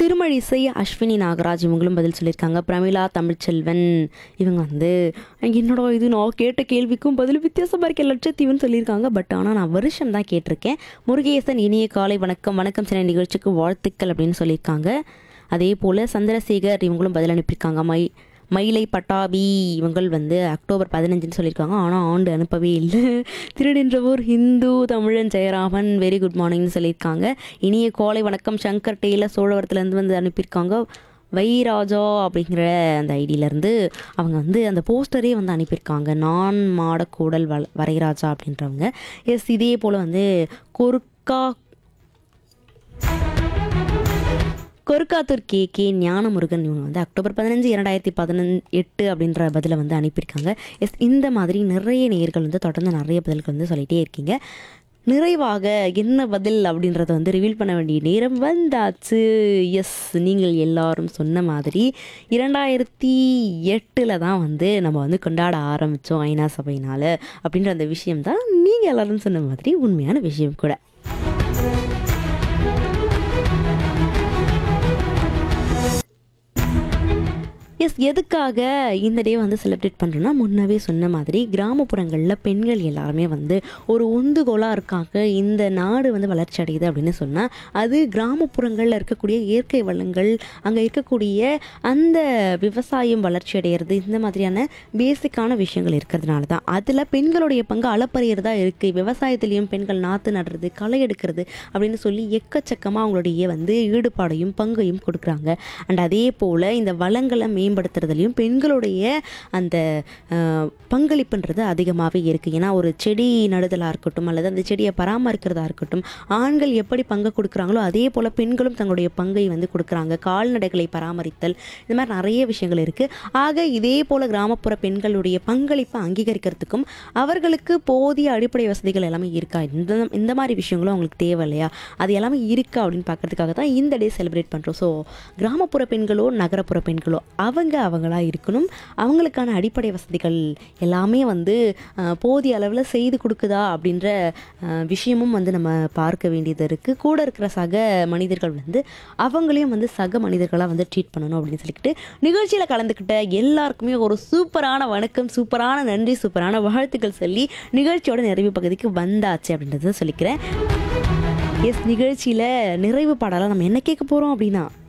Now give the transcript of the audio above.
திருமழிசை அஸ்வினி நாகராஜ் இவங்களும் பதில் சொல்லியிருக்காங்க பிரமிளா தமிழ்ச்செல்வன் இவங்க வந்து என்னடா இது நான் கேட்ட கேள்விக்கும் பதில் வித்தியாசமாக இருக்க லட்சத்தீவுன்னு சொல்லியிருக்காங்க பட் ஆனால் நான் வருஷம் தான் கேட்டிருக்கேன் முருகேசன் இனிய காலை வணக்கம் வணக்கம் சில நிகழ்ச்சிக்கு வாழ்த்துக்கள் அப்படின்னு சொல்லியிருக்காங்க அதே போல் சந்திரசேகர் இவங்களும் பதில் அனுப்பியிருக்காங்க மை மயிலை பட்டாபி இவங்கள் வந்து அக்டோபர் பதினஞ்சுன்னு சொல்லியிருக்காங்க ஆனால் ஆண்டு அனுப்பவே இல்லை திருநின்றவூர் ஹிந்து தமிழன் ஜெயராமன் வெரி குட் மார்னிங்னு சொல்லியிருக்காங்க இனிய கோலை வணக்கம் சங்கர் டெய்லர் சோழவரத்துலேருந்து வந்து அனுப்பியிருக்காங்க வைராஜா அப்படிங்கிற அந்த ஐடியிலேருந்து அவங்க வந்து அந்த போஸ்டரே வந்து அனுப்பியிருக்காங்க நான் மாடக்கூடல் வ வரைராஜா அப்படின்றவங்க எஸ் இதே போல் வந்து கொருக்கா கொருக்காத்தூர் கே கே ஞானமுருகன் இவங்க வந்து அக்டோபர் பதினஞ்சு இரண்டாயிரத்தி பதினஞ்சு எட்டு அப்படின்ற பதிலை வந்து அனுப்பியிருக்காங்க எஸ் இந்த மாதிரி நிறைய நேர்கள் வந்து தொடர்ந்து நிறைய பதில்கள் வந்து சொல்லிகிட்டே இருக்கீங்க நிறைவாக என்ன பதில் அப்படின்றத வந்து ரிவீல் பண்ண வேண்டிய நேரம் வந்தாச்சு எஸ் நீங்கள் எல்லாரும் சொன்ன மாதிரி இரண்டாயிரத்தி எட்டில் தான் வந்து நம்ம வந்து கொண்டாட ஆரம்பித்தோம் ஐநா சபையினால் அப்படின்ற அந்த விஷயம் தான் நீங்கள் எல்லாரும் சொன்ன மாதிரி உண்மையான விஷயம் கூட எஸ் எதுக்காக இந்த டே வந்து செலிப்ரேட் பண்ணுறோன்னா முன்னவே சொன்ன மாதிரி கிராமப்புறங்களில் பெண்கள் எல்லாருமே வந்து ஒரு உந்துகோலாக இருக்காங்க இந்த நாடு வந்து வளர்ச்சி அடையுது அப்படின்னு சொன்னால் அது கிராமப்புறங்களில் இருக்கக்கூடிய இயற்கை வளங்கள் அங்கே இருக்கக்கூடிய அந்த விவசாயம் வளர்ச்சி அடைகிறது இந்த மாதிரியான பேசிக்கான விஷயங்கள் இருக்கிறதுனால தான் அதில் பெண்களுடைய பங்கு அளப்பரியறதா இருக்குது விவசாயத்துலேயும் பெண்கள் நாற்று நடுறது களை எடுக்கிறது அப்படின்னு சொல்லி எக்கச்சக்கமாக அவங்களுடைய வந்து ஈடுபாடையும் பங்கையும் கொடுக்குறாங்க அண்ட் அதே போல் இந்த வளங்களை மேம்படுத்துறதுலையும் பெண்களுடைய அந்த அஹ், பங்களிப்புன்றது அதிகமாகவே இருக்குது ஏன்னா ஒரு செடி நடுதலாக இருக்கட்டும் அல்லது அந்த செடியை பராமரிக்கிறதா இருக்கட்டும் ஆண்கள் எப்படி பங்கு கொடுக்குறாங்களோ அதே போல் பெண்களும் தங்களுடைய பங்கை வந்து கொடுக்குறாங்க கால்நடைகளை பராமரித்தல் இந்த மாதிரி நிறைய விஷயங்கள் இருக்குது ஆக இதே போல் கிராமப்புற பெண்களுடைய பங்களிப்பை அங்கீகரிக்கிறதுக்கும் அவர்களுக்கு போதிய அடிப்படை வசதிகள் எல்லாமே இருக்கா இந்த இந்த மாதிரி விஷயங்களும் அவங்களுக்கு தேவை இல்லையா அது எல்லாமே இருக்கா அப்படின்னு பார்க்கறதுக்காக தான் இந்த டே செலிப்ரேட் பண்ணுறோம் ஸோ கிராமப்புற பெண்களோ நகரப்புற பெண்களோ அவங்க அவங்களா இருக்கணும் அவங்களுக்கான அடிப்படை வசதிகள் எல்லாமே வந்து அஹ், போதிய அளவில் செய்து கொடுக்குதா அப்படின்ற அஹ், விஷயமும் வந்து நம்ம பார்க்க வேண்டியது இருக்குது கூட இருக்கிற சக மனிதர்கள் வந்து அவங்களையும் வந்து சக மனிதர்களாக வந்து ட்ரீட் பண்ணணும் அப்படின்னு சொல்லிக்கிட்டு நிகழ்ச்சியில் கலந்துக்கிட்ட எல்லாருக்குமே ஒரு சூப்பரான வணக்கம் சூப்பரான நன்றி சூப்பரான வாழ்த்துக்கள் சொல்லி நிகழ்ச்சியோட நிறைவு பகுதிக்கு வந்தாச்சு அப்படின்றத சொல்லிக்கிறேன் எஸ் நிகழ்ச்சியில் நிறைவு பாடலாம் நம்ம என்ன கேட்க போகிறோம் அப்படின்னா